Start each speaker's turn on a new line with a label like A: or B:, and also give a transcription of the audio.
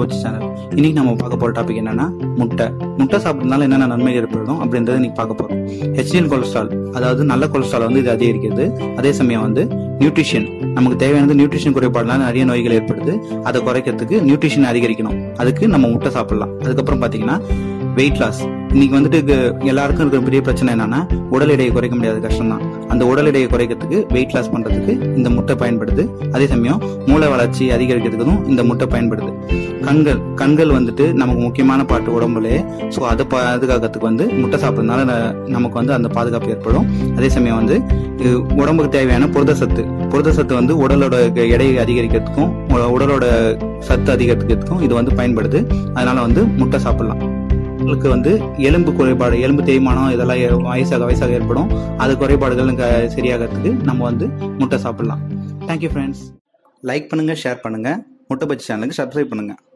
A: வச்சு சேனல் இன்னைக்கு நம்ம பார்க்க போற டாபிக் என்னன்னா முட்டை முட்டை சாப்பிட்றதுனால என்னென்ன நன்மை ஏற்படும் அப்படின்றத இன்னைக்கு பார்க்க போறோம் ஹெச்டிஎல் கொலஸ்ட்ரால் அதாவது நல்ல கொலஸ்ட்ரால் வந்து இது அதிகரிக்கிறது அதே சமயம் வந்து நியூட்ரிஷன் நமக்கு தேவையானது நியூட்ரிஷன் குறைபாடுனால நிறைய நோய்கள் ஏற்படுது அதை குறைக்கிறதுக்கு நியூட்ரிஷன் அதிகரிக்கணும் அதுக்கு நம்ம முட்டை சாப்பிடலாம் அதுக்கப்புறம் பாத்தீங்கன்னா வெயிட் லாஸ் இன்னைக்கு வந்துட்டு கு- எல்லாருக்கும் இருக்கிற பெரிய பிரச்சனை என்னன்னா உடல் எடையை குறைக்க முடியாத கஷ்டம் தான் அந்த உடல் எடையை குறைக்கிறதுக்கு வெயிட் லாஸ் பண்றதுக்கு இந்த முட்டை பயன்படுது அதே சமயம் மூளை வளர்ச்சி அதிகரிக்கிறதுக்கும் இந்த முட்டை பயன்படுது கண்கள் கண்கள் வந்துட்டு நமக்கு முக்கியமான பாட்டு உடம்புலே ஸோ அதை பாதுகாக்கிறதுக்கு வந்து முட்டை சாப்பிட்றதுனால ந- நமக்கு வந்து அந்த பாதுகாப்பு ஏற்படும் அதே சமயம் வந்து இது உடம்புக்கு தேவையான புரத சத்து புரத சத்து வந்து உடலோட க- எடையை அதிகரிக்கிறதுக்கும் உ- உடலோட சத்து அதிகரிக்கிறதுக்கும் இது வந்து பயன்படுது அதனால வந்து முட்டை சாப்பிடலாம் உங்களுக்கு வந்து எலும்பு குறைபாடு எலும்பு தேய்மானம் இதெல்லாம் ஏ- வயசாக வயசாக ஏற்படும் அது குறைபாடுகள் க- சரியாகிறதுக்கு நம்ம வந்து முட்டை சாப்பிடலாம் தேங்க்யூ ஃப்ரெண்ட்ஸ் லைக் பண்ணுங்க ஷேர் பண்ணுங்க முட்டை பச்சி சேனலுக்கு சப்ஸ்கிரைப் பண்ணுங்க